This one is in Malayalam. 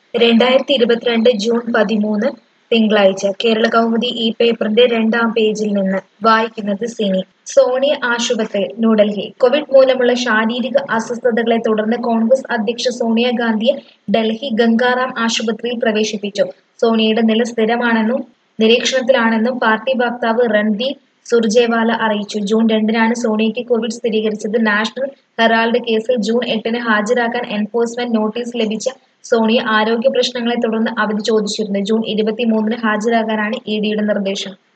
രണ്ടായിരത്തി ഇരുപത്തിരണ്ട് ജൂൺ പതിമൂന്ന് തിങ്കളാഴ്ച കേരള കൗമുദി ഈ പേപ്പറിന്റെ രണ്ടാം പേജിൽ നിന്ന് വായിക്കുന്നത് സിനി സോണിയ ആശുപത്രിയിൽ ന്യൂഡൽഹി കോവിഡ് മൂലമുള്ള ശാരീരിക അസ്വസ്ഥതകളെ തുടർന്ന് കോൺഗ്രസ് അധ്യക്ഷ സോണിയാഗാന്ധിയെ ഡൽഹി ഗംഗാറാം ആശുപത്രിയിൽ പ്രവേശിപ്പിച്ചു സോണിയയുടെ നില സ്ഥിരമാണെന്നും നിരീക്ഷണത്തിലാണെന്നും പാർട്ടി വക്താവ് രൺദീപ് സുർജേവാല അറിയിച്ചു ജൂൺ രണ്ടിനാണ് സോണിയയ്ക്ക് കോവിഡ് സ്ഥിരീകരിച്ചത് നാഷണൽ ഹെറാൾഡ് കേസിൽ ജൂൺ എട്ടിന് ഹാജരാക്കാൻ എൻഫോഴ്സ്മെന്റ് നോട്ടീസ് ലഭിച്ച സോണിയ ആരോഗ്യ പ്രശ്നങ്ങളെ തുടർന്ന് അവധി ചോദിച്ചിരുന്നു ജൂൺ ഇരുപത്തിമൂന്നിന് ഹാജരാകാനാണ് ഇ ഡിയുടെ നിർദ്ദേശം